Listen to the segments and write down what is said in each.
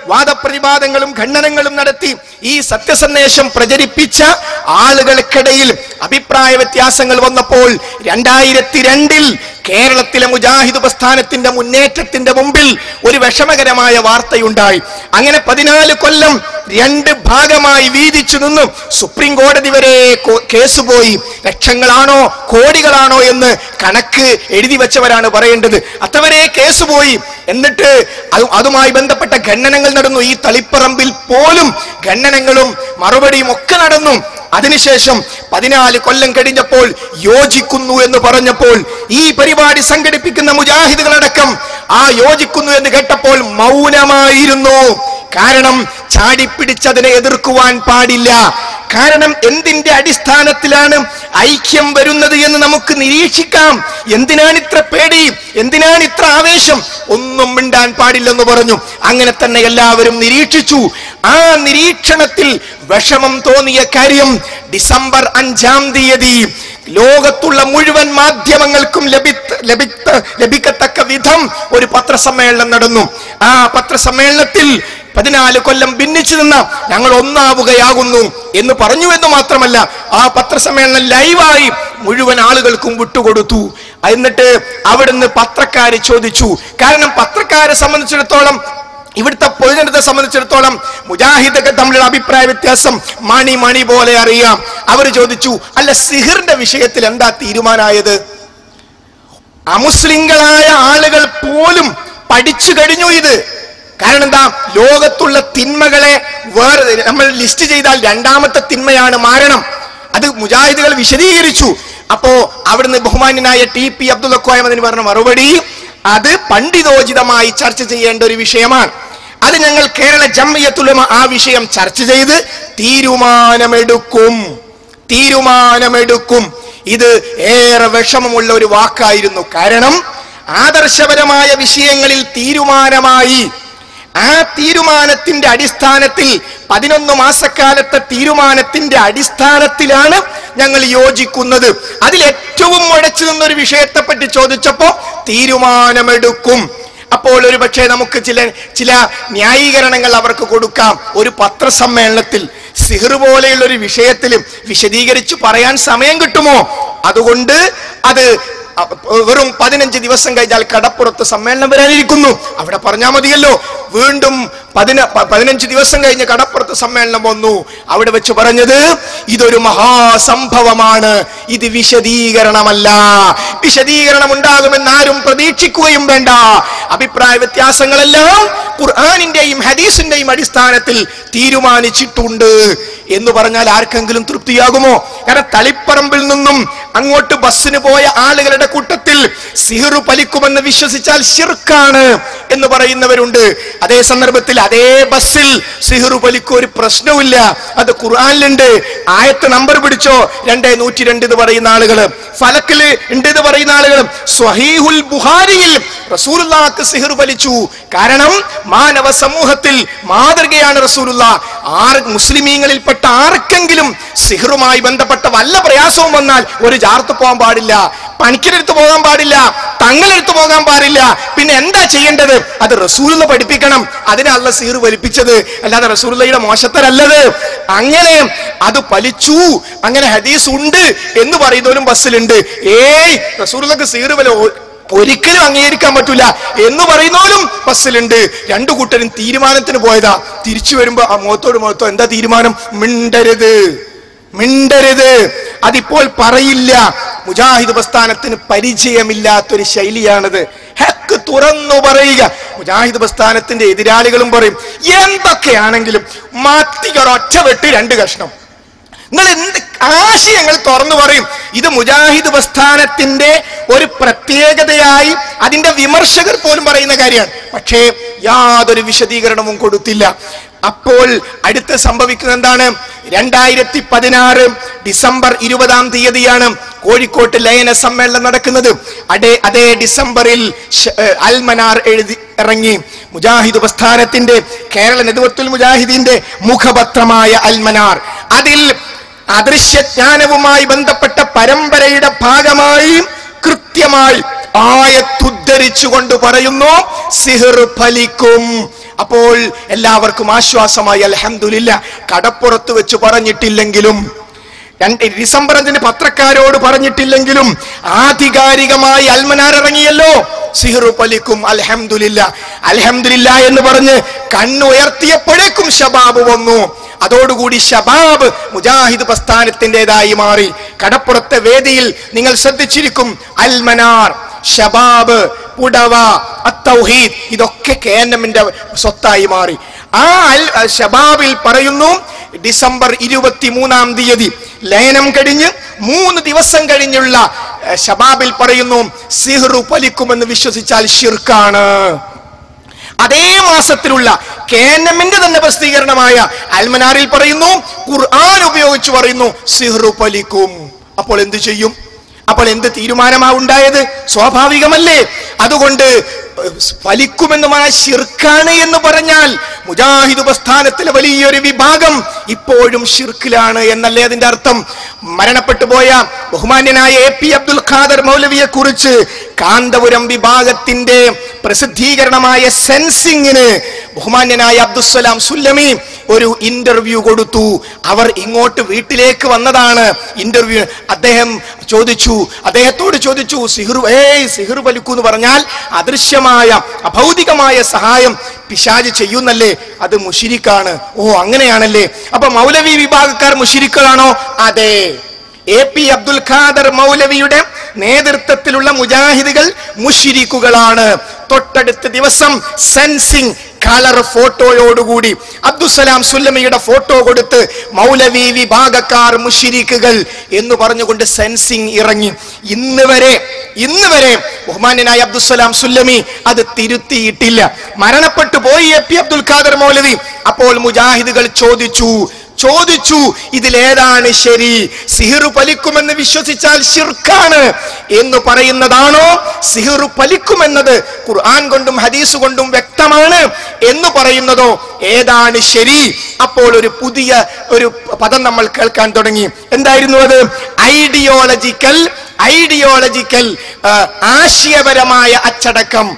വാദപ്രതിവാദങ്ങളും ഖണ്ഡനങ്ങളും നടത്തി ഈ സത്യസന്ദേശം പ്രചരിപ്പിച്ച ആളുകൾക്കിടയിൽ അഭിപ്രായ വ്യത്യാസങ്ങൾ വന്നപ്പോൾ രണ്ടായിരത്തി രണ്ടിൽ കേരളത്തിലെ മുജാഹിദ് പ്രസ്ഥാനത്തിന്റെ മുന്നേറ്റത്തിന്റെ മുമ്പിൽ ഒരു വിഷമകരമായ വാർത്തയുണ്ടായി അങ്ങനെ പതിനാല് കൊല്ലം രണ്ട് ഭാഗമായി വീതിച്ചു നിന്നും സുപ്രീം കോടതി വരെ കോ- കേസ് പോയി ലക്ഷങ്ങളാണോ കോടികളാണോ എന്ന് കണക്ക് എഴുതി വെച്ചവരാണ് പറയേണ്ടത് അത്രവരെ കേസ് പോയി എന്നിട്ട് അത് അതുമായി ബന്ധപ്പെട്ട ഖണ്ഡനങ്ങൾ നടന്നു ഈ തളിപ്പറമ്പിൽ പോലും ഖണ്ഡനങ്ങളും മറുപടിയും ഒക്കെ നടന്നു അതിനുശേഷം പതിനാല് കൊല്ലം കഴിഞ്ഞപ്പോൾ യോജിക്കുന്നു എന്ന് പറഞ്ഞപ്പോൾ ഈ പരിപാടി സംഘടിപ്പിക്കുന്ന മുജാഹിദുകളടക്കം ആ യോജിക്കുന്നു എന്ന് കേട്ടപ്പോൾ മൗനമായിരുന്നു കാരണം ചാടിപ്പിടിച്ചതിനെ എതിർക്കുവാൻ പാടില്ല കാരണം എന്തിന്റെ അടിസ്ഥാനത്തിലാണ് ഐക്യം വരുന്നത് എന്ന് നമുക്ക് നിരീക്ഷിക്കാം എന്തിനാണ് ഇത്ര പേടി എന്തിനാണ് ഇത്ര ആവേശം ഒന്നും മിണ്ടാൻ പാടില്ലെന്ന് പറഞ്ഞു അങ്ങനെ തന്നെ എല്ലാവരും നിരീക്ഷിച്ചു ആ നിരീക്ഷണത്തിൽ വിഷമം തോന്നിയ കാര്യം ഡിസംബർ അഞ്ചാം തീയതി ലോകത്തുള്ള മുഴുവൻ മാധ്യമങ്ങൾക്കും ലഭിത്ത ലഭിത്ത ലഭിക്കത്തക്ക വിധം ഒരു പത്രസമ്മേളനം നടന്നു ആ പത്രസമ്മേളനത്തിൽ പതിനാല് കൊല്ലം ഭിന്നിച്ചു നിന്ന ഞങ്ങൾ ഒന്നാവുകയാകുന്നു എന്ന് പറഞ്ഞു എന്ന് മാത്രമല്ല ആ പത്രസമ്മേളനം ലൈവായി മുഴുവൻ ആളുകൾക്കും വിട്ടുകൊടുത്തു എന്നിട്ട് അവിടുന്ന് പത്രക്കാര് ചോദിച്ചു കാരണം പത്രക്കാരെ സംബന്ധിച്ചിടത്തോളം ഇവിടുത്തെ പൊതുജനത്തെ സംബന്ധിച്ചിടത്തോളം മുജാഹിദൊക്കെ തമ്മിലുള്ള അഭിപ്രായ വ്യത്യാസം മണി മണി പോലെ അറിയാം അവർ ചോദിച്ചു അല്ല സിഹിറിന്റെ വിഷയത്തിൽ എന്താ തീരുമാനമായത് അമുസ്ലിങ്ങളായ ആളുകൾ പോലും പഠിച്ചു കഴിഞ്ഞു ഇത് കാരണം എന്താ ലോകത്തുള്ള തിന്മകളെ വേറെ നമ്മൾ ലിസ്റ്റ് ചെയ്താൽ രണ്ടാമത്തെ തിന്മയാണ് മാരണം അത് മുജാഹിദുകൾ വിശദീകരിച്ചു അപ്പോ അവിടുന്ന് ബഹുമാന്യനായ ടി പി അബ്ദുൽ അതിന് പറഞ്ഞ മറുപടി അത് പണ്ഡിതോചിതമായി ചർച്ച ചെയ്യേണ്ട ഒരു വിഷയമാണ് അത് ഞങ്ങൾ കേരള ജമ്മയത്തുലമ ആ വിഷയം ചർച്ച ചെയ്ത് തീരുമാനമെടുക്കും തീരുമാനമെടുക്കും ഇത് ഏറെ വിഷമമുള്ള ഒരു വാക്കായിരുന്നു കാരണം ആദർശപരമായ വിഷയങ്ങളിൽ തീരുമാനമായി ആ തീരുമാനത്തിന്റെ അടിസ്ഥാനത്തിൽ പതിനൊന്ന് മാസക്കാലത്തെ തീരുമാനത്തിന്റെ അടിസ്ഥാനത്തിലാണ് ഞങ്ങൾ യോജിക്കുന്നത് അതിൽ ഏറ്റവും മുഴച്ചു നിന്നൊരു വിഷയത്തെപ്പറ്റി ചോദിച്ചപ്പോ തീരുമാനമെടുക്കും അപ്പോൾ ഒരു പക്ഷേ നമുക്ക് ചില ചില ന്യായീകരണങ്ങൾ അവർക്ക് കൊടുക്കാം ഒരു പത്രസമ്മേളനത്തിൽ സിഹർ പോലെയുള്ള ഒരു വിഷയത്തിലും വിശദീകരിച്ചു പറയാൻ സമയം കിട്ടുമോ അതുകൊണ്ട് അത് അ- വെറും പതിനഞ്ച് ദിവസം കഴിഞ്ഞാൽ കടപ്പുറത്ത് സമ്മേളനം വരാനിരിക്കുന്നു അവിടെ പറഞ്ഞാൽ മതിയല്ലോ വീണ്ടും പതിന പ- പതിനഞ്ച് ദിവസം കഴിഞ്ഞ് കടപ്പുറത്ത് സമ്മേളനം വന്നു അവിടെ വെച്ച് പറഞ്ഞത് ഇതൊരു മഹാസംഭവമാണ് ഇത് വിശദീകരണമല്ല വിശദീകരണം ഉണ്ടാകുമെന്ന് ആരും പ്രതീക്ഷിക്കുകയും വേണ്ട അഭിപ്രായ വ്യത്യാസങ്ങളെല്ലാം ഖുർആാനിന്റെയും ഹദീസിന്റെയും അടിസ്ഥാനത്തിൽ തീരുമാനിച്ചിട്ടുണ്ട് എന്ന് പറഞ്ഞാൽ ആർക്കെങ്കിലും തൃപ്തിയാകുമോ കാരണം തളിപ്പറമ്പിൽ നിന്നും അങ്ങോട്ട് ബസ്സിന് പോയ ആളുകളുടെ കൂട്ടത്തിൽ സിഹറു പലിക്കുമെന്ന് വിശ്വസിച്ചാൽ ഷിർക്കാണ് എന്ന് പറയുന്നവരുണ്ട് അതേ സന്ദർഭത്തിൽ അതേ ബസ്സിൽ സിഹറു പലിക്കും ഒരു പ്രശ്നവുമില്ല അത് ഖുർആനിലുണ്ട് ആയത്ത് നമ്പർ പിടിച്ചോ രണ്ടേ നൂറ്റി രണ്ട് എന്ന് പറയുന്ന ആളുകള് ഫലക്കില് ഉണ്ട് എന്ന് പറയുന്ന ആളുകൾ സ്വഹീഹുൽ ബുഹാരിയിൽ റസൂലുള്ളാഹ്ക്ക് സിഹർ വലിച്ചു കാരണം മാനവ സമൂഹത്തിൽ മാതൃകയാണ് റസൂലുള്ള ആർ മുസ്ലിമീങ്ങളിൽപ്പെട്ട ആർക്കെങ്കിലും സിഹറുമായി ബന്ധപ്പെട്ട വല്ല പ്രയാസവും വന്നാൽ ഒരു ജാർത്ത് പോകാൻ പാടില്ല പണിക്കരെടുത്ത് പോകാൻ പാടില്ല തങ്ങളെടുത്ത് പോകാൻ പാടില്ല പിന്നെ എന്താ ചെയ്യേണ്ടത് അത് റസൂലുള്ള പഠിപ്പിക്കണം അതിനല്ല സിഹർ വലിപ്പിച്ചത് അല്ലാതെ റസൂലുള്ളയുടെ മോശത്തരല്ലത് അങ്ങനെ അത് പലിച്ചു അങ്ങനെ ഹദീസ് ഉണ്ട് എന്ന് പറയുന്നവരും ബസ്സിലുണ്ട് ഏയ് റസൂലുള്ളക്ക് സിഹർ വല ഒരിക്കലും അംഗീകരിക്കാൻ പറ്റൂല എന്ന് പറയുന്നവരും ബസ്സിലുണ്ട് രണ്ടു കൂട്ടരും തീരുമാനത്തിന് പോയതാ തിരിച്ചു വരുമ്പോ ആ മുഖത്തോട് മുഖത്തോ എന്താ തീരുമാനം മിണ്ടരുത് മിണ്ടരുത് അതിപ്പോൾ പറയില്ല മുജാഹിദ് പ്രസ്ഥാനത്തിന് പരിചയമില്ലാത്തൊരു ശൈലിയാണത് ഹക്ക് തുറന്നു പറയുക മുജാഹിദ് പ്രസ്ഥാനത്തിന്റെ എതിരാളികളും പറയും എന്തൊക്കെയാണെങ്കിലും മത്തിയൊരൊറ്റ വെട്ട് രണ്ട് കഷ്ണം നിങ്ങൾ എന്ത് ആശയങ്ങൾ തുറന്നു പറയും ഇത് മുജാഹിദ് പ്രസ്ഥാനത്തിന്റെ ഒരു പ്രത്യേകതയായി അതിന്റെ വിമർശകർ പോലും പറയുന്ന കാര്യമാണ് പക്ഷേ യാതൊരു വിശദീകരണവും കൊടുത്തില്ല അപ്പോൾ അടുത്ത് സംഭവിക്കുന്നത് എന്താണ് രണ്ടായിരത്തി പതിനാറ് ഡിസംബർ ഇരുപതാം തീയതിയാണ് കോഴിക്കോട്ട് ലയന സമ്മേളനം നടക്കുന്നത് അതേ അതേ ഡിസംബറിൽ ഷ- ഏഹ് അൽമനാർ എഴുതി ഇറങ്ങി മുജാഹിദ് പ്രസ്ഥാനത്തിന്റെ കേരള നേതൃത്വത്തിൽ മുജാഹിദിന്റെ മുഖപത്രമായ അൽമനാർ അതിൽ അദൃശ്യജ്ഞാനവുമായി ബന്ധപ്പെട്ട പരമ്പരയുടെ ഭാഗമായി കൃത്യമായി ആയത്തുദ്ധരിച്ചുകൊണ്ട് പറയുന്നു സിഹിർ ഫലിക്കും അപ്പോൾ എല്ലാവർക്കും ആശ്വാസമായി അൽഹംദുലില്ല കടപ്പുറത്ത് വെച്ച് പറഞ്ഞിട്ടില്ലെങ്കിലും രണ്ട് ഡിസംബർ അഞ്ചിന് പത്രക്കാരോട് പറഞ്ഞിട്ടില്ലെങ്കിലും ആധികാരികമായി അൽമനാർ ഇറങ്ങിയല്ലോ സിഹറു പലിക്കും അൽഹംദുലില്ല അൽഹംദുലില്ല എന്ന് പറഞ്ഞ് കണ്ണുയർത്തിയപ്പോഴേക്കും ഷബാബ് വന്നു അതോടുകൂടി ഷബാബ് മുജാഹിദ് പ്രസ്ഥാനത്തിൻ്റെതായി മാറി കടപ്പുറത്തെ വേദിയിൽ നിങ്ങൾ ശ്രദ്ധിച്ചിരിക്കും അൽമനാർ ഷബാബ് പുടവ അത്തൗഹീദ് ഇതൊക്കെ കെ എൻ എമ്മിന്റെ സ്വത്തായി മാറി ആ അൽ ഷബാബിൽ പറയുന്നു ഡിസംബർ ഇരുപത്തി മൂന്നാം തീയതി ലയനം കഴിഞ്ഞ് മൂന്ന് ദിവസം കഴിഞ്ഞുള്ള ഏർ, ഷബാബിൽ പറയുന്നു സിഹ്റു പലിക്കുമെന്ന് വിശ്വസിച്ചാൽ ഷിർക്കാണ് അതേ മാസത്തിലുള്ള കേനമിന്റെ തന്നെ പ്രസിദ്ധീകരണമായ അൽമനാറിൽ പറയുന്നു ഖുർആൻ ഉപയോഗിച്ച് പറയുന്നു സിഹ്റു പലിക്കും അപ്പോൾ എന്ത് ചെയ്യും അപ്പോൾ എന്ത് തീരുമാനമാ ഉണ്ടായത് സ്വാഭാവികമല്ലേ അതുകൊണ്ട് ഫലിക്കുമെന്നുമായ ഷിർക്കാണ് എന്ന് പറഞ്ഞാൽ മുജാഹിദ് പ്രസ്ഥാനത്തിലെ വലിയൊരു വിഭാഗം ഇപ്പോഴും ഷിർക്കിലാണ് എന്നല്ലേ അതിന്റെ അർത്ഥം മരണപ്പെട്ടു പോയ ബഹുമാന്യനായ എ പി അബ്ദുൽ ഖാദർ മൗലവിയെ കുറിച്ച് കാന്തപുരം വിഭാഗത്തിന്റെ പ്രസിദ്ധീകരണമായ സെൻസിങ്ങിന് ബഹുമാന്യനായ അബ്ദുസ്സലാം സുല്ലമി ഒരു ഇന്റർവ്യൂ കൊടുത്തു അവർ ഇങ്ങോട്ട് വീട്ടിലേക്ക് വന്നതാണ് ഇന്റർവ്യൂ അദ്ദേഹം ചോദിച്ചു അദ്ദേഹത്തോട് ചോദിച്ചു സിഹ്റു ഏയ് സിഹ്റു പലിക്കൂ എന്ന് പറഞ്ഞാൽ അദൃശ്യമായ അഭൗതികമായ സഹായം പിശാജ് ചെയ്യുന്നല്ലേ അത് മുഷിരിക്കാണ് ഓ അങ്ങനെയാണല്ലേ അപ്പൊ മൗലവി വിഭാഗക്കാർ മുഷിരിക്കളാണോ അതെ എ പി അബ്ദുൽ ഖാദർ മൗലവിയുടെ നേതൃത്വത്തിലുള്ള മുജാഹിദുകൾ മുഷിരിക്കുകളാണ് തൊട്ടടുത്ത ദിവസം സെൻസിങ് കളർ ഫോട്ടോയോടുകൂടി അബ്ദുസലാം സുല്ലമിയുടെ ഫോട്ടോ കൊടുത്ത് മൗലവി വിഭാഗക്കാർ മുഷിരിക്കുകൾ എന്ന് പറഞ്ഞുകൊണ്ട് സെൻസിങ് ഇറങ്ങി ഇന്ന് വരെ ഇന്ന് വരെ ബഹുമാന്യനായ അബ്ദുസലാം സുല്ലമി അത് തിരുത്തിയിട്ടില്ല മരണപ്പെട്ടു പോയി എ പി അബ്ദുൽ ഖാദർ മൗലവി അപ്പോൾ മുജാഹിദുകൾ ചോദിച്ചു ചോദിച്ചു ഇതിലേതാണ് ശരി സിഹിർ പലിക്കുമെന്ന് വിശ്വസിച്ചാൽ ഷിർക്കാണ് എന്ന് പറയുന്നതാണോ സിഹിർ പലിക്കുമെന്നത് ഖുർആൻ കൊണ്ടും ഹദീസ് കൊണ്ടും വ്യക്തമാണ് എന്ന് പറയുന്നതോ ഏതാണ് ശരി അപ്പോൾ ഒരു പുതിയ ഒരു പദം നമ്മൾ കേൾക്കാൻ തുടങ്ങി എന്തായിരുന്നു അത് ഐഡിയോളജിക്കൽ ഐഡിയോളജിക്കൽ ആ, ആശയപരമായ അച്ചടക്കം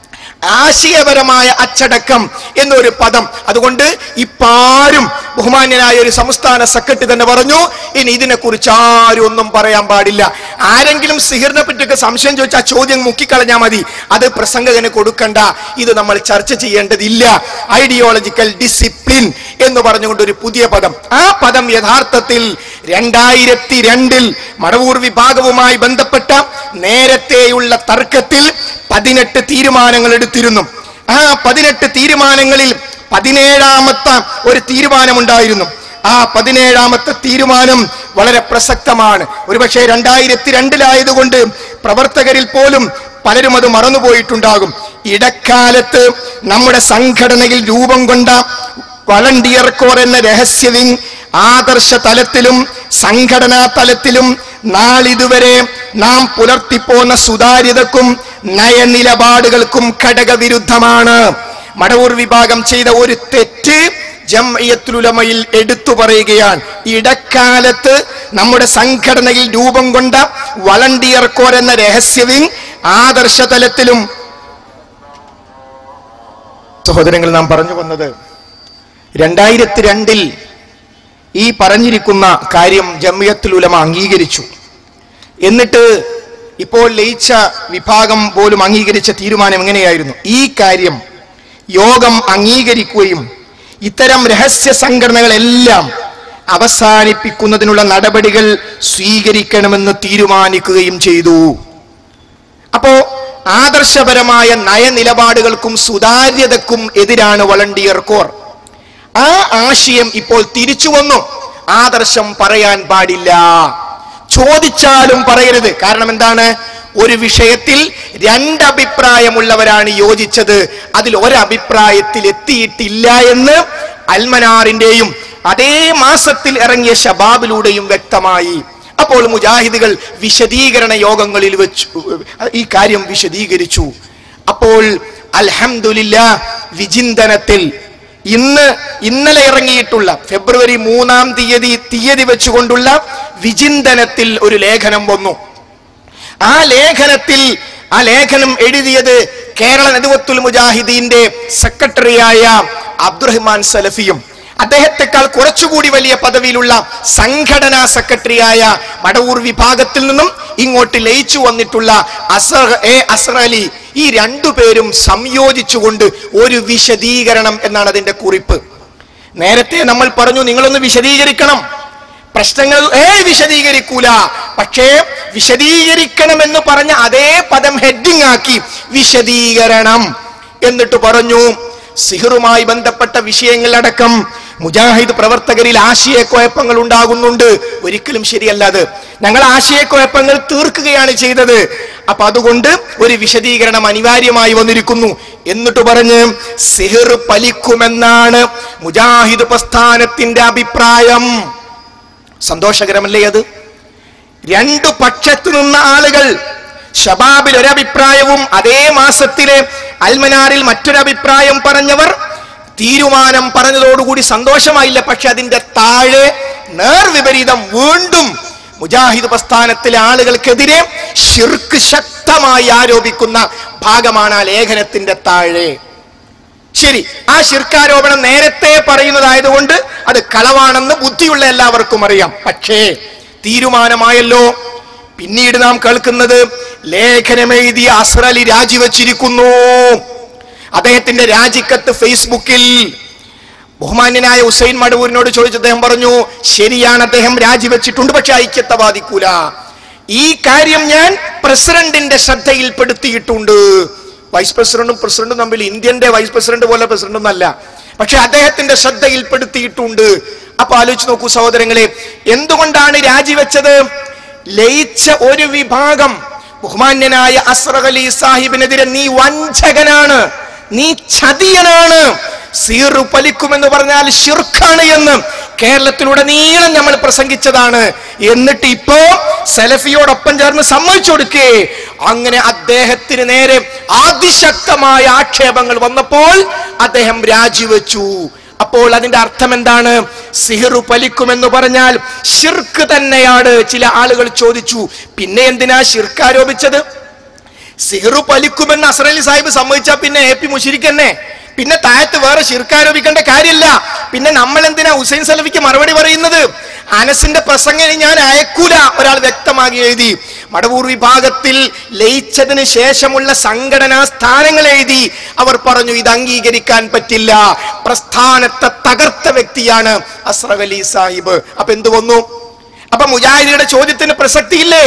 ആശയപരമായ അച്ചടക്കം എന്നൊരു പദം അതുകൊണ്ട് ഇപ്പാരും ബഹുമാന്യനായ ഒരു സംസ്ഥാന സെക്രട്ടറി തന്നെ പറഞ്ഞു ഇനി ഇതിനെ കുറിച്ച് ആരും ഒന്നും പറയാൻ പാടില്ല ആരെങ്കിലും സിഹിറിനെ പറ്റിയൊക്കെ സംശയം ചോദിച്ചാൽ ചോദ്യം മുക്കിക്കളഞ്ഞാൽ മതി അത് പ്രസംഗകന് കൊടുക്കണ്ട ഇത് നമ്മൾ ചർച്ച ചെയ്യേണ്ടതില്ല ഐഡിയോളജിക്കൽ ഡിസിപ്ലിൻ എന്ന് പറഞ്ഞുകൊണ്ട് ഒരു പുതിയ പദം ആ പദം യഥാർത്ഥത്തിൽ രണ്ടായിരത്തി രണ്ടിൽ മടവൂർ വിഭാഗവുമായി ബന്ധപ്പെട്ട നേരത്തെയുള്ള തർക്കത്തിൽ പതിനെട്ട് തീരുമാനങ്ങൾ എടുത്തിരുന്നു ആ പതിനെട്ട് തീരുമാനങ്ങളിൽ പതിനേഴാമത്തെ ഒരു തീരുമാനമുണ്ടായിരുന്നു ആ പതിനേഴാമത്തെ തീരുമാനം വളരെ പ്രസക്തമാണ് ഒരുപക്ഷെ രണ്ടായിരത്തി രണ്ടിലായതുകൊണ്ട് പ്രവർത്തകരിൽ പോലും പലരും അത് മറന്നുപോയിട്ടുണ്ടാകും ഇടക്കാലത്ത് നമ്മുടെ സംഘടനയിൽ രൂപം കൊണ്ട വളണ്ടിയർ കോർ എന്ന രഹസ്യ വിങ് ആദർശ തലത്തിലും സംഘടനാ തലത്തിലും നാളിതുവരെ നാം പുലർത്തിപ്പോന്ന സുതാര്യതക്കും നയനിലപാടുകൾക്കും ഘടകവിരുദ്ധമാണ് മടവൂർ വിഭാഗം ചെയ്ത ഒരു തെറ്റ് ജംഇയ്യത്തുലമയിൽ എടുത്തു പറയുകയാണ് ഇടക്കാലത്ത് നമ്മുടെ സംഘടനയിൽ രൂപം കൊണ്ട വളണ്ടിയർ കോർ എന്ന രഹസ്യ വിങ് ആദർശ തലത്തിലും സഹോദരങ്ങൾ നാം പറഞ്ഞു വന്നത് രണ്ടായിരത്തി രണ്ടിൽ ഈ പറഞ്ഞിരിക്കുന്ന കാര്യം ജമിയത്തുൽ ഉലമ അംഗീകരിച്ചു എന്നിട്ട് ഇപ്പോൾ ലയിച്ച വിഭാഗം പോലും അംഗീകരിച്ച തീരുമാനം എങ്ങനെയായിരുന്നു ഈ കാര്യം യോഗം അംഗീകരിക്കുകയും ഇത്തരം രഹസ്യ സംഘടനകളെല്ലാം അവസാനിപ്പിക്കുന്നതിനുള്ള നടപടികൾ സ്വീകരിക്കണമെന്ന് തീരുമാനിക്കുകയും ചെയ്തു അപ്പോ ആദർശപരമായ നയനിലപാടുകൾക്കും സുതാര്യതക്കും എതിരാണ് വളണ്ടിയർ കോർ ആ ആശയം ഇപ്പോൾ തിരിച്ചു വന്നു ആദർശം പറയാൻ പാടില്ല ചോദിച്ചാലും പറയരുത് കാരണം എന്താണ് ഒരു വിഷയത്തിൽ രണ്ടഭിപ്രായമുള്ളവരാണ് യോജിച്ചത് അതിൽ ഒരഭിപ്രായത്തിൽ എത്തിയിട്ടില്ല എന്ന് അൽമനാറിന്റെയും അതേ മാസത്തിൽ ഇറങ്ങിയ ഷബാബിലൂടെയും വ്യക്തമായി അപ്പോൾ മുജാഹിദുകൾ വിശദീകരണ യോഗങ്ങളിൽ വെച്ചു ഈ കാര്യം വിശദീകരിച്ചു അപ്പോൾ അൽഹംദുലില്ല വിചിന്തനത്തിൽ ഇന്ന് ഇന്നലെ ഇറങ്ങിയിട്ടുള്ള ഫെബ്രുവരി മൂന്നാം തീയതി തീയതി വെച്ചുകൊണ്ടുള്ള വിചിന്തനത്തിൽ ഒരു ലേഖനം വന്നു ആ ലേഖനത്തിൽ ആ ലേഖനം എഴുതിയത് കേരള നദുവത്തുൽ മുജാഹിദീന്റെ സെക്രട്ടറിയായ അബ്ദുറഹ്മാൻ സലഫിയും അദ്ദേഹത്തെക്കാൾ കുറച്ചുകൂടി വലിയ പദവിയിലുള്ള സംഘടനാ സെക്രട്ടറിയായ മടവൂർ വിഭാഗത്തിൽ നിന്നും ഇങ്ങോട്ട് ലയിച്ചു വന്നിട്ടുള്ള അസർ എ അസർ അലി ഈ രണ്ടുപേരും സംയോജിച്ചുകൊണ്ട് ഒരു വിശദീകരണം എന്നാണ് അതിന്റെ കുറിപ്പ് നേരത്തെ നമ്മൾ പറഞ്ഞു നിങ്ങളൊന്ന് വിശദീകരിക്കണം പ്രശ്നങ്ങൾ ഏ വിശദീകരിക്കൂല പക്ഷേ വിശദീകരിക്കണമെന്ന് പറഞ്ഞ അതേ പദം ഹെഡിങ് ആക്കി വിശദീകരണം എന്നിട്ട് പറഞ്ഞു സിഹറുമായി ബന്ധപ്പെട്ട വിഷയങ്ങളടക്കം മുജാഹിദ് പ്രവർത്തകരിൽ ആശയക്കുഴപ്പങ്ങൾ ഉണ്ടാകുന്നുണ്ട് ഒരിക്കലും ശരിയല്ല അത് ഞങ്ങൾ ആശയക്കുഴപ്പങ്ങൾ തീർക്കുകയാണ് ചെയ്തത് അപ്പൊ അതുകൊണ്ട് ഒരു വിശദീകരണം അനിവാര്യമായി വന്നിരിക്കുന്നു എന്നിട്ട് പറഞ്ഞ് സിഹിർ പലിക്കുമെന്നാണ് മുജാഹിദ് പ്രസ്ഥാനത്തിന്റെ അഭിപ്രായം സന്തോഷകരമല്ലേ അത് രണ്ടു പക്ഷത്തു നിന്ന ആളുകൾ ഷബാബിൽ ഒരഭിപ്രായവും അതേ മാസത്തിലെ അൽമനാറിൽ മറ്റൊരഭിപ്രായം പറഞ്ഞവർ തീരുമാനം പറഞ്ഞതോടുകൂടി സന്തോഷമായില്ല പക്ഷെ അതിന്റെ താഴെ നേർവിപരീതം വീണ്ടും മുജാഹിദ് പ്രസ്ഥാനത്തിലെ ആളുകൾക്കെതിരെ ഷിർക്ക് ശക്തമായി ആരോപിക്കുന്ന ഭാഗമാണ് ആ ലേഖനത്തിന്റെ താഴെ ശരി ആ ശിർക്കാരോപണം നേരത്തെ പറയുന്നതായതുകൊണ്ട് അത് കളവാണെന്ന് ബുദ്ധിയുള്ള എല്ലാവർക്കും അറിയാം പക്ഷേ തീരുമാനമായല്ലോ പിന്നീട് നാം കേൾക്കുന്നത് ലേഖനമെഴുതിയ അസ്രലി രാജിവെച്ചിരിക്കുന്നു അദ്ദേഹത്തിന്റെ രാജിക്കത്ത് ഫേസ്ബുക്കിൽ ബഹുമാന്യനായ ഹുസൈൻ മടവൂരിനോട് ചോദിച്ചു അദ്ദേഹം പറഞ്ഞു ശരിയാണ് അദ്ദേഹം രാജിവെച്ചിട്ടുണ്ട് പക്ഷെ ഐക്യത്തെ ബാധിക്കൂല ഈ കാര്യം ഞാൻ പ്രസിഡന്റിന്റെ ശ്രദ്ധയിൽപ്പെടുത്തിയിട്ടുണ്ട് വൈസ് പ്രസിഡന്റും പ്രസിഡന്റും തമ്മിൽ ഇന്ത്യന്റെ വൈസ് പ്രസിഡന്റ് പോലെ പ്രസിഡന്റ് ഒന്നല്ല പക്ഷെ അദ്ദേഹത്തിന്റെ ശ്രദ്ധയിൽപ്പെടുത്തിയിട്ടുണ്ട് അപ്പൊ ആലോചിച്ച് നോക്കൂ സഹോദരങ്ങളെ എന്തുകൊണ്ടാണ് രാജിവെച്ചത് ലയിച്ച ഒരു വിഭാഗം ബഹുമാന്യനായ അസ്രഖ് അലി സാഹിബിനെതിരെ നീ വഞ്ചകനാണ് നീ ചതിയനാണ് സീറു പലിക്കുമെന്ന് പറഞ്ഞാൽ ഷിർഖാണ് എന്ന് കേരളത്തിലുടനീളം നമ്മൾ പ്രസംഗിച്ചതാണ് എന്നിട്ട് ഇപ്പോ സെലഫിയോടൊപ്പം ചേർന്ന് സമ്മതിച്ചു കൊടുക്കേ അങ്ങനെ അദ്ദേഹത്തിന് നേരെ അതിശക്തമായ ആക്ഷേപങ്ങൾ വന്നപ്പോൾ അദ്ദേഹം രാജിവെച്ചു അപ്പോൾ അതിന്റെ അർത്ഥം എന്താണ് സിഹിറു പലിക്കുമെന്ന് പറഞ്ഞാൽ ഷിർക്ക് തന്നെയാണ് ചില ആളുകൾ ചോദിച്ചു പിന്നെ എന്തിനാ ഷിർക്ക് ആരോപിച്ചത് സിഹിറു പലിക്കുമെന്ന് അസറലി സാഹിബ് സമ്മതിച്ചാ പിന്നെ എ പി മുഷിരിക്ക് തന്നെ പിന്നെ താഴത്ത് വേറെ ഷിർക്ക് ആരോപിക്കേണ്ട കാര്യമില്ല പിന്നെ നമ്മൾ എന്തിനാ ഹുസൈൻ സലഫിക്ക് മറുപടി പറയുന്നത് അനസിന്റെ പ്രസംഗം ഞാൻ അയക്കൂല ഒരാൾ വ്യക്തമാക്കി എഴുതി മടവൂർ വിഭാഗത്തിൽ ലയിച്ചതിന് ശേഷമുള്ള സംഘടനാ സ്ഥാനങ്ങൾ എഴുതി അവർ പറഞ്ഞു ഇത് അംഗീകരിക്കാൻ പറ്റില്ല പ്രസ്ഥാനത്തെ തകർത്ത വ്യക്തിയാണ് അസ്രഫ് അലി സാഹിബ് അപ്പൊ എന്ത് വന്നു അപ്പൊ മുജാഹിദിയുടെ ചോദ്യത്തിന് പ്രസക്തിയില്ലേ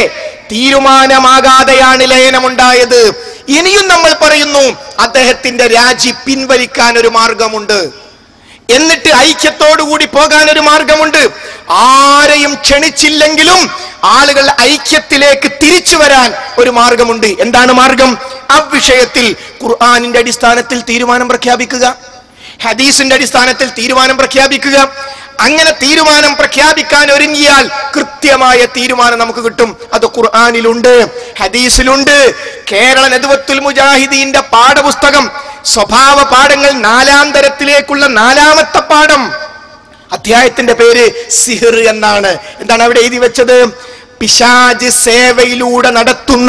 തീരുമാനമാകാതെയാണ് ലയനമുണ്ടായത് ഇനിയും നമ്മൾ പറയുന്നു അദ്ദേഹത്തിന്റെ രാജി പിൻവലിക്കാൻ ഒരു മാർഗമുണ്ട് എന്നിട്ട് ഐക്യത്തോടുകൂടി പോകാൻ ഒരു മാർഗമുണ്ട് ആരെയും ക്ഷണിച്ചില്ലെങ്കിലും ആളുകൾ ഐക്യത്തിലേക്ക് തിരിച്ചു വരാൻ ഒരു മാർഗമുണ്ട് എന്താണ് മാർഗം അവിഷയത്തിൽ ഖുർആാനിന്റെ അടിസ്ഥാനത്തിൽ തീരുമാനം പ്രഖ്യാപിക്കുക ഹദീസിന്റെ അടിസ്ഥാനത്തിൽ തീരുമാനം പ്രഖ്യാപിക്കുക അങ്ങനെ തീരുമാനം പ്രഖ്യാപിക്കാൻ ഒരുങ്ങിയാൽ കൃത്യമായ തീരുമാനം നമുക്ക് കിട്ടും അത് ഖുർആാനിലുണ്ട് ഹദീസിലുണ്ട് കേരള നദുവത്തുൽ മുജാഹിദീന്റെ പാഠപുസ്തകം സ്വഭാവ പാഠങ്ങൾ നാലാം തരത്തിലേക്കുള്ള നാലാമത്തെ പാഠം അധ്യായത്തിന്റെ പേര് സിഹിർ എന്നാണ് എന്താണ് അവിടെ എഴുതി വെച്ചത് പിശാജ് സേവയിലൂടെ നടത്തുന്ന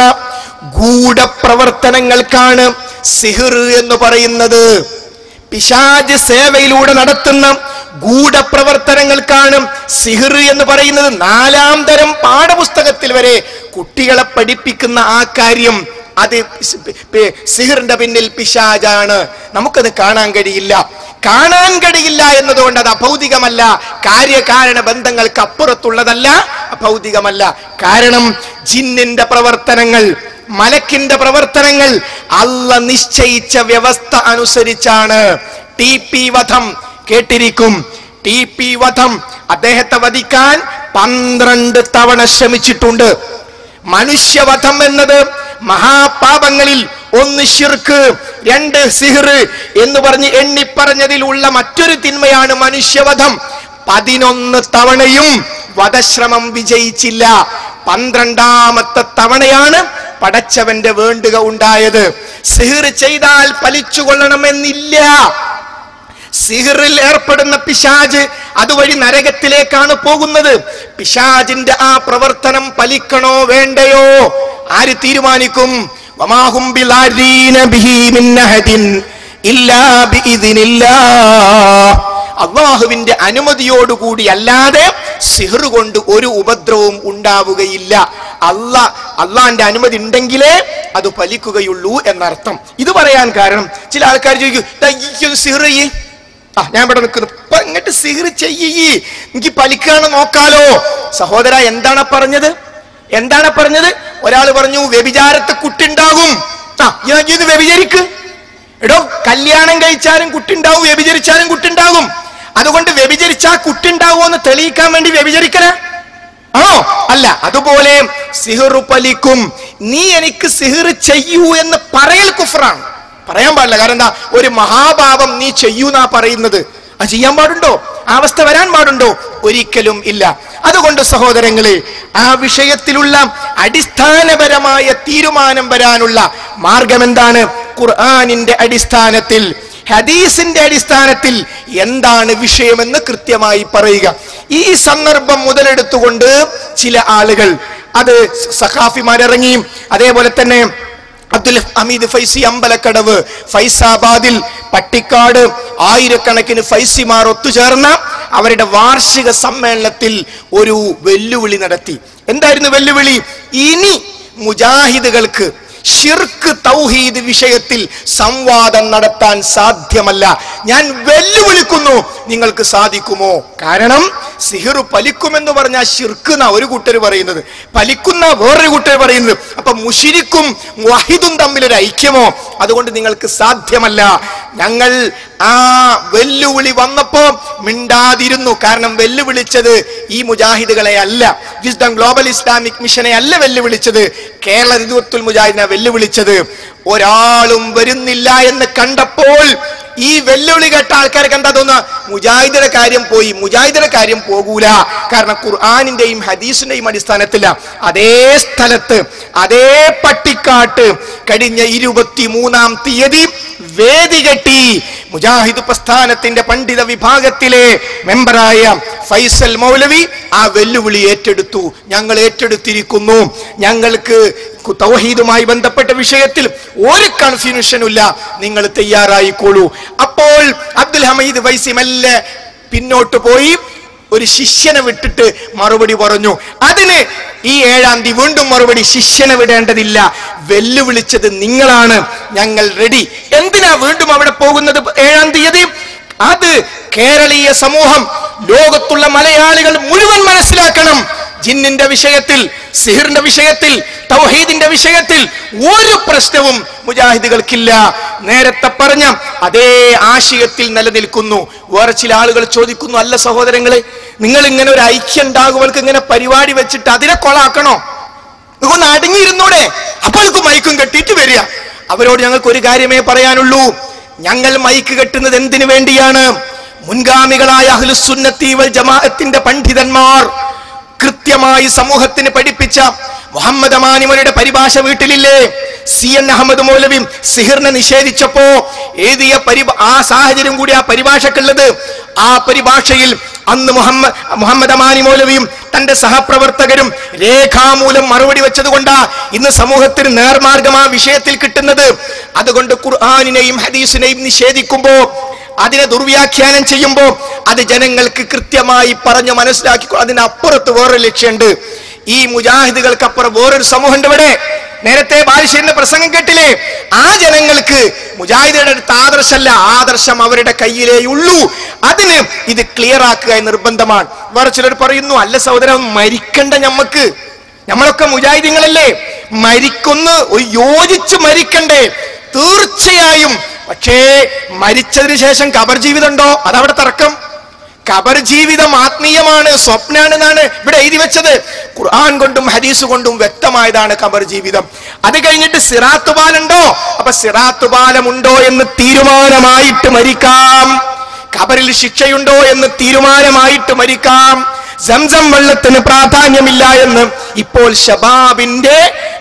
ഗൂഢപ്രവർത്തനങ്ങൾക്കാണ് സിഹിർ എന്ന് പറയുന്നത് പിശാജ് സേവയിലൂടെ നടത്തുന്ന ഗൂഢപ്രവർത്തനങ്ങൾക്കാണ് സിഹിർ എന്ന് പറയുന്നത് നാലാം തരം പാഠപുസ്തകത്തിൽ വരെ കുട്ടികളെ പഠിപ്പിക്കുന്ന ആ കാര്യം അത് സിഹിറിന്റെ പിന്നിൽ പിശാജാണ് നമുക്കത് കാണാൻ കഴിയില്ല കാണാൻ കഴിയില്ല എന്നതുകൊണ്ട് അത് അഭൗതികമല്ല കാര്യകാരണ ബന്ധങ്ങൾക്ക് അപ്പുറത്തുള്ളതല്ല അഭൗതികമല്ല കാരണം ജിന്നിന്റെ പ്രവർത്തനങ്ങൾ മലക്കിന്റെ പ്രവർത്തനങ്ങൾ അല്ല നിശ്ചയിച്ച വ്യവസ്ഥ അനുസരിച്ചാണ് ടി പി വധം കേട്ടിരിക്കും ടി പി വധം അദ്ദേഹത്തെ വധിക്കാൻ പന്ത്രണ്ട് തവണ ശ്രമിച്ചിട്ടുണ്ട് മനുഷ്യവധം എന്നത് മഹാപാപങ്ങളിൽ ഒന്ന് ഷിർക്ക് രണ്ട് സിഹിർ എന്ന് പറഞ്ഞ് എണ്ണിപ്പറഞ്ഞതിലുള്ള മറ്റൊരു തിന്മയാണ് മനുഷ്യവധം പതിനൊന്ന് തവണയും വധശ്രമം വിജയിച്ചില്ല പന്ത്രണ്ടാമത്തെ തവണയാണ് പടച്ചവന്റെ വേണ്ടുക ഉണ്ടായത് സിഹിർ ചെയ്താൽ ഫലിച്ചുകൊള്ളണമെന്നില്ല സിഹിറിൽ ഏർപ്പെടുന്ന പിശാജ് അതുവഴി നരകത്തിലേക്കാണ് പോകുന്നത് പിശാജിന്റെ ആ പ്രവർത്തനം ഫലിക്കണോ വേണ്ടയോ ആര് തീരുമാനിക്കും വമാഹും ബിളാരീന ബിഹി മിൻ അഹദിൻ ഇല്ലാ ബിഇദ്നില്ലാഹ് അള്ളാഹുവിന്റെ അനുമതിയോടുകൂടി അല്ലാതെ സിഹർ കൊണ്ട് ഒരു ഉപദ്രവവും ഉണ്ടാവുകയില്ല അല്ല അള്ളാന്റെ അനുമതി ഉണ്ടെങ്കിലേ അത് ഫലിക്കുകയുള്ളൂ എന്നർത്ഥം ഇത് പറയാൻ കാരണം ചില ആൾക്കാർ ചോദിക്കും "ദാ ഈ ഒരു സിഹർ ചെയ്യ് ആ ഞാൻ ഇവിടെ നിൽക്കുന്നു ഇപ്പൊ ഇങ്ങോട്ട് സിഹർ ചെയ്യ് എനിക്ക് പലിക്കാണ് നോക്കാലോ സഹോദര എന്താണ് പറഞ്ഞത് എന്താണ് പറഞ്ഞത് ഒരാൾ പറഞ്ഞു വ്യഭിചാരത്തെ കുട്ടുണ്ടാകും ആ ഇയാ ഇത് വ്യഭിചരിക്ക് എടോ കല്യാണം കഴിച്ചാലും കുട്ടുണ്ടാവും വ്യഭിചരിച്ചാലും കുട്ടുണ്ടാകും അതുകൊണ്ട് വ്യഭിചരിച്ചാ കുട്ടുണ്ടാവുമോ എന്ന് തെളിയിക്കാൻ വേണ്ടി വ്യഭിചരിക്കല ആണോ അല്ല അതുപോലെ സിഹിർ പലിക്കും നീ എനിക്ക് സിഹിർ ചെയ്യൂ എന്ന് പറയൽ കുഫറാണ് പറയാൻ പാടില്ല കാരണം എന്താ ഒരു മഹാഭാവം നീ ചെയ്യൂന്നാ പറയുന്നത് അത് ചെയ്യാൻ പാടുണ്ടോ ആ അവസ്ഥ വരാൻ പാടുണ്ടോ ഒരിക്കലും ഇല്ല അതുകൊണ്ട് സഹോദരങ്ങളെ ആ വിഷയത്തിലുള്ള അടിസ്ഥാനപരമായ തീരുമാനം വരാനുള്ള മാർഗം എന്താണ് ഖുർആനിന്റെ അടിസ്ഥാനത്തിൽ ഹദീസിന്റെ അടിസ്ഥാനത്തിൽ എന്താണ് വിഷയമെന്ന് കൃത്യമായി പറയുക ഈ സന്ദർഭം മുതലെടുത്തുകൊണ്ട് ചില ആളുകൾ അത് സഖാഫിമാരിറങ്ങി അതേപോലെ തന്നെ അബ്ദുൽ ഹമീദ് ഫൈസി അമ്പലക്കടവ് ഫൈസാബാദിൽ പട്ടിക്കാട് ആയിരക്കണക്കിന് ഫൈസിമാർ ഒത്തുചേർന്ന അവരുടെ വാർഷിക സമ്മേളനത്തിൽ ഒരു വെല്ലുവിളി നടത്തി എന്തായിരുന്നു വെല്ലുവിളി ഇനി മുജാഹിദുകൾക്ക് ഷിർക്ക് തൗഹീദ് വിഷയത്തിൽ സംവാദം നടത്താൻ സാധ്യമല്ല ഞാൻ വെല്ലുവിളിക്കുന്നു നിങ്ങൾക്ക് സാധിക്കുമോ കാരണം സിഹിർ പലിക്കുമെന്ന് പറഞ്ഞാൽ ഷിർക്ക് എന്നാ ഒരു കൂട്ടർ പറയുന്നത് പലിക്കുന്ന വേറൊരു കൂട്ടർ പറയുന്നത് അപ്പൊ മുഷിരിക്കും വഹിദും തമ്മിൽ ഒരു ഐക്യമോ അതുകൊണ്ട് നിങ്ങൾക്ക് സാധ്യമല്ല ഞങ്ങൾ ആ വെല്ലുവിളി വന്നപ്പോ മിണ്ടാതിരുന്നു കാരണം വെല്ലുവിളിച്ചത് ഈ മുജാഹിദുകളെ അല്ല വിസ്ഡം ഗ്ലോബൽ ഇസ്ലാമിക് മിഷനെ അല്ല വെല്ലുവിളിച്ചത് കേരള ഋതുവത്തുൽ മുജാഹിദിനെ വെല്ലുവിളിച്ചത് ഒരാളും വരുന്നില്ല എന്ന് കണ്ടപ്പോൾ ഈ വെല്ലുവിളി കേട്ട ആൾക്കാർക്ക് എന്താ തോന്നുക മുജാഹിദിന്റെ കാര്യം പോയി മുജാഹിദിന്റെ കാര്യം പോകൂല കാരണം ഖുർആാനിന്റെയും ഹദീസിന്റെയും അടിസ്ഥാനത്തില അതേ സ്ഥലത്ത് അതേ പട്ടിക്കാട്ട് കഴിഞ്ഞ ഇരുപത്തി മൂന്നാം തീയതി വേദി കെട്ടി മുജാഹിദ് പ്രസ്ഥാനത്തിന്റെ പണ്ഡിത വിഭാഗത്തിലെ മെമ്പറായ ഫൈസൽ മൗലവി ആ വെല്ലുവിളി ഏറ്റെടുത്തു ഞങ്ങൾ ഏറ്റെടുത്തിരിക്കുന്നു ഞങ്ങൾക്ക് കു- തൗഹീദുമായി ബന്ധപ്പെട്ട വിഷയത്തിൽ ഒരു കൺഫ്യൂഷനും ഇല്ല നിങ്ങൾ തയ്യാറായിക്കോളൂ അപ്പോൾ അബ്ദുൽ ഹമീദ് ഫൈസി മെല്ലെ പിന്നോട്ട് പോയി ഒരു ശിഷ്യനെ വിട്ടിട്ട് മറുപടി പറഞ്ഞു അതിന് ഈ ഏഴാം തീയതി വീണ്ടും മറുപടി ശിഷ്യനെ വിടേണ്ടതില്ല വെല്ലുവിളിച്ചത് നിങ്ങളാണ് ഞങ്ങൾ റെഡി എന്തിനാ വീണ്ടും അവിടെ പോകുന്നത് ഏഴാം തീയതി അത് കേരളീയ സമൂഹം ലോകത്തുള്ള മലയാളികൾ മുഴുവൻ മനസ്സിലാക്കണം ജിന്നിന്റെ വിഷയത്തിൽ സിഹിറിന്റെ വിഷയത്തിൽ തൗഹീദിന്റെ വിഷയത്തിൽ ഒരു പ്രശ്നവും മുജാഹിദുകൾക്കില്ല നേരത്തെ പറഞ്ഞ അതേ ആശയത്തിൽ നിലനിൽക്കുന്നു വേറെ ചില ആളുകൾ ചോദിക്കുന്നു അല്ല സഹോദരങ്ങളെ നിങ്ങൾ ഇങ്ങനെ ഒരു ഐക്യം ഉണ്ടാകുവൾക്ക് ഇങ്ങനെ പരിപാടി വെച്ചിട്ട് അതിനെ കൊളാക്കണോ നിങ്ങൊന്ന് അടങ്ങിയിരുന്നൂടെ അപ്പോൾക്ക് മൈക്കും കെട്ടിയിട്ട് വരിക അവരോട് ഞങ്ങൾക്ക് ഒരു കാര്യമേ പറയാനുള്ളൂ ഞങ്ങൾ മൈക്ക് കെട്ടുന്നത് എന്തിനു വേണ്ടിയാണ് മുൻഗാമികളായ അഹ്ലുസുന്നത്തി വൽ ജമാഅത്തിന്റെ പണ്ഡിതന്മാർ കൃത്യമായി സമൂഹത്തിന് പഠിപ്പിച്ച മുഹമ്മദ് അമാനിമരുടെ പരിഭാഷ വീട്ടിലില്ലേ സി എൻ അഹമ്മദ് മൗലവി സിഹിറിനെ നിഷേധിച്ചപ്പോ എഴുതിയ പരിഭ ആ സാഹചര്യം കൂടി ആ പരിഭാഷക്കുള്ളത് ആ പരിഭാഷയിൽ അന്ന് മുഹമ്മദ് മുഹമ്മദ് അമാനി മൗലവിയും തന്റെ സഹപ്രവർത്തകരും രേഖാമൂലം മറുപടി വെച്ചത് കൊണ്ടാ ഇന്ന് സമൂഹത്തിന് നേർമാർഗം ആ വിഷയത്തിൽ കിട്ടുന്നത് അതുകൊണ്ട് ഖുർആാനിനെയും ഹദീസിനെയും നിഷേധിക്കുമ്പോ അതിനെ ദുർവ്യാഖ്യാനം ചെയ്യുമ്പോ അത് ജനങ്ങൾക്ക് കൃത്യമായി പറഞ്ഞു മനസ്സിലാക്കി അതിനപ്പുറത്ത് വേറൊരു ലക്ഷ്യമുണ്ട് ഈ മുജാഹിദുകൾക്കപ്പുറം വേറൊരു സമൂഹമുണ്ട് ഇവിടെ നേരത്തെ ബാലുശ്ശേരിന്റെ പ്രസംഗം കേട്ടില്ലേ ആ ജനങ്ങൾക്ക് മുജാഹിദയുടെ അടുത്ത് ആദർശമല്ല ആദർശം അവരുടെ കയ്യിലേ ഉള്ളൂ അതിന് ഇത് ക്ലിയർ ആക്കുക എന്ന് നിർബന്ധമാണ് വേറെ ചിലർ പറയുന്നു അല്ല സഹോദരൻ മരിക്കണ്ട ഞമ്മക്ക് നമ്മളൊക്കെ മുജാഹിദീങ്ങളല്ലേ മരിക്കൊന്ന് ഒരു യോജിച്ച് മരിക്കണ്ടേ തീർച്ചയായും പക്ഷേ മരിച്ചതിന് ശേഷം കബർ ജീവിതം ഉണ്ടോ അതവിടെ തർക്കം കബർ ജീവിതം ആത്മീയമാണ് സ്വപ്നാണെന്നാണ് ഇവിടെ എഴുതി വെച്ചത് ഖുർആൻ കൊണ്ടും ഹദീസ് കൊണ്ടും വ്യക്തമായതാണ് കബർ ജീവിതം അത് കഴിഞ്ഞിട്ട് സിറാത്ത് പാലുണ്ടോ അപ്പൊ സിറാത്ത് പാലമുണ്ടോ എന്ന് തീരുമാനമായിട്ട് മരിക്കാം കബറിൽ ശിക്ഷയുണ്ടോ എന്ന് തീരുമാനമായിട്ട് മരിക്കാം സംസം വെള്ളത്തിന് പ്രാധാന്യമില്ല എന്ന് ഇപ്പോൾ ഷബാബിന്റെ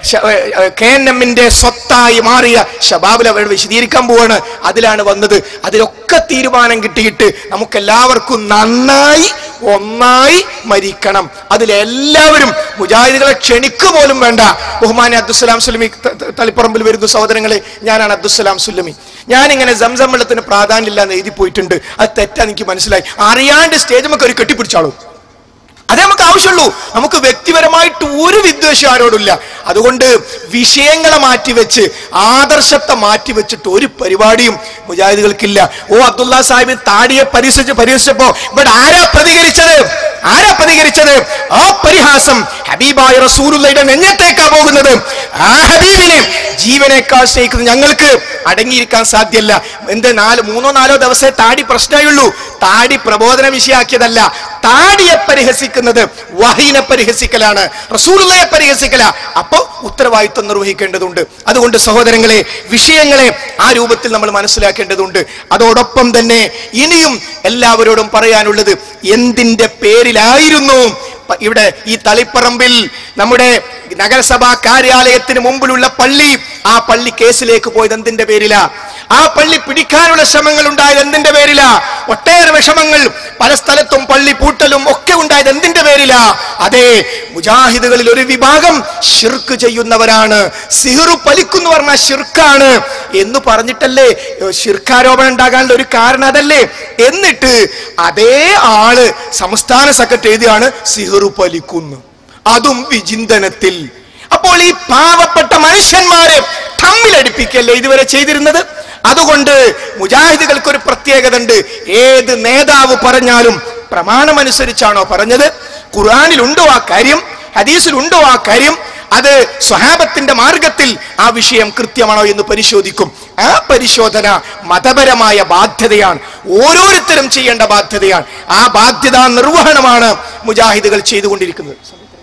കെ എൻ എമ്മിന്റെ സ്വത്തായി മാറിയ ഷബാബിൽ അവർ വിശദീകരിക്കാൻ പോവാണ് അതിലാണ് വന്നത് അതിലൊക്കെ തീരുമാനം കിട്ടിയിട്ട് നമുക്കെല്ലാവർക്കും നന്നായി ഒന്നായി മരിക്കണം അതിലെല്ലാവരും മുജാഹിദുകളെ ക്ഷണിക്കു പോലും വേണ്ട ബഹുമാനി അബ്ദുസലാം സുലമി ത- ത- തളിപ്പറമ്പിൽ വരുന്ന സഹോദരങ്ങളെ ഞാനാണ് അബ്ദുസലാം സുല്ലമി ഞാനിങ്ങനെ സംസം വെള്ളത്തിന് പ്രാധാന്യമില്ല എന്ന് എഴുതി പോയിട്ടുണ്ട് അത് തെറ്റാന്ന് എനിക്ക് മനസ്സിലായി അറിയാണ്ട് സ്റ്റേജ് നമുക്ക് ഒരു കെട്ടിപ്പിടിച്ചാളും അതേ നമുക്ക് ആവശ്യമുള്ളൂ നമുക്ക് വ്യക്തിപരമായിട്ട് ഒരു വിദ്വേഷം ആരോടില്ല അതുകൊണ്ട് വിഷയങ്ങളെ മാറ്റിവെച്ച് ആദർശത്തെ മാറ്റിവെച്ചിട്ട് ഒരു പരിപാടിയും മുജാഹിദുകൾക്കില്ല ഓ അബ്ദുള്ള സാഹിബ് താടിയെ പരിഹസിച്ച് പരിഹസിച്ചപ്പോ ഇവിടെ ആരാ പ്രതികരിച്ചത് ആരാ പ്രതികരിച്ചത് ആ പരിഹാസം ഹബീബായ റസൂലുള്ളയുടെ നെഞ്ഞത്തേക്കാ പോകുന്നത് ആ ഹബീബിനെ ജീവനേക്കാൾ സ്നേഹിക്കുന്നത് ഞങ്ങൾക്ക് അടങ്ങിയിരിക്കാൻ സാധ്യല്ല എന്ത് നാല് മൂന്നോ നാലോ ദിവസമേ താടി പ്രശ്നമുള്ളൂ താടി പ്രബോധന വിഷയാക്കിയതല്ല താടിയെ പരിഹസിക്കുന്നത് വഹീനെ പരിഹസിക്കലാണ് റസൂലുള്ളയെ പരിഹസിക്കല അപ്പോ ഉത്തരവാദിത്വം നിർവഹിക്കേണ്ടതുണ്ട് അതുകൊണ്ട് സഹോദരങ്ങളെ വിഷയങ്ങളെ ആ രൂപത്തിൽ നമ്മൾ മനസ്സിലാക്കേണ്ടതുണ്ട് അതോടൊപ്പം തന്നെ ഇനിയും എല്ലാവരോടും പറയാനുള്ളത് എന്തിന്റെ പേരിലായിരുന്നു പ- ഇവിടെ ഈ തളിപ്പറമ്പിൽ നമ്മുടെ നഗരസഭാ കാര്യാലയത്തിന് മുമ്പിലുള്ള പള്ളി ആ പള്ളി കേസിലേക്ക് പോയത് എന്തിന്റെ പേരിലാ ആ പള്ളി പിടിക്കാനുള്ള ശ്രമങ്ങൾ ഉണ്ടായത് എന്തിന്റെ പേരിലാ ഒട്ടേറെ വിഷമങ്ങൾ പല സ്ഥലത്തും പള്ളി പൂട്ടലും ഒക്കെ ഉണ്ടായത് എന്തിന്റെ പേരിലാ അതെ മുജാഹിദുകളിൽ ഒരു വിഭാഗം ഷിർക്ക് ചെയ്യുന്നവരാണ് സിഹറു പലിക്കുന്നു പറഞ്ഞാൽ ഷിർക്കാണ് എന്ന് പറഞ്ഞിട്ടല്ലേ ഏർ ഷിർക്കാരോപണം ഉണ്ടാകാനുള്ള ഒരു കാരണം അതല്ലേ എന്നിട്ട് അതേ ആള് സംസ്ഥാന സെക്രട്ടറി എഴുതിയാണ് സിഹറു പലിക്കുന്നു അതും വിചിന്തനത്തിൽ അപ്പോൾ ഈ പാവപ്പെട്ട മനുഷ്യന്മാരെ തമ്മിലടിപ്പിക്കല്ലേ ഇതുവരെ ചെയ്തിരുന്നത് അതുകൊണ്ട് മുജാഹിദുകൾക്ക് ഒരു പ്രത്യേകത ഉണ്ട് ഏത് നേതാവ് പറഞ്ഞാലും പ്രമാണമനുസരിച്ചാണോ പറഞ്ഞത് ഖുർആാനിലുണ്ടോ ആ കാര്യം ഹദീസിലുണ്ടോ ആ കാര്യം അത് സ്വഹാബത്തിന്റെ മാർഗത്തിൽ ആ വിഷയം കൃത്യമാണോ എന്ന് പരിശോധിക്കും ആ പരിശോധന മതപരമായ ബാധ്യതയാണ് ഓരോരുത്തരും ചെയ്യേണ്ട ബാധ്യതയാണ് ആ ബാധ്യതാ നിർവഹണമാണ് മുജാഹിദുകൾ ചെയ്തുകൊണ്ടിരിക്കുന്നത്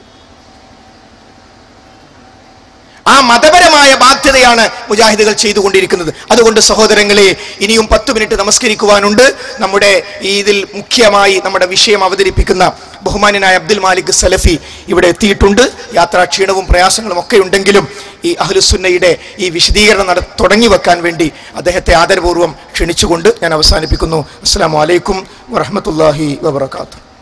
ആ മതപരമായ ബാധ്യതയാണ് മുജാഹിദുകൾ ചെയ്തുകൊണ്ടിരിക്കുന്നത് അതുകൊണ്ട് സഹോദരങ്ങളെ ഇനിയും പത്ത് മിനിറ്റ് നമസ്കരിക്കുവാനുണ്ട് നമ്മുടെ ഈ ഇതിൽ മുഖ്യമായി നമ്മുടെ വിഷയം അവതരിപ്പിക്കുന്ന ബഹുമാന്യനായ അബ്ദുൽ മാലിക് സലഫി ഇവിടെ എത്തിയിട്ടുണ്ട് യാത്രാ ക്ഷീണവും പ്രയാസങ്ങളും ഒക്കെ ഉണ്ടെങ്കിലും ഈ അഹ്ലുസുന്നയുടെ ഈ വിശദീകരണം നട തുടങ്ങി വെക്കാൻ വേണ്ടി അദ്ദേഹത്തെ ആദരപൂർവ്വം ക്ഷണിച്ചുകൊണ്ട് ഞാൻ അവസാനിപ്പിക്കുന്നു അസ്സാം വലൈക്കും വറഹമത്തല്ലാഹി വബർക്കാത്തു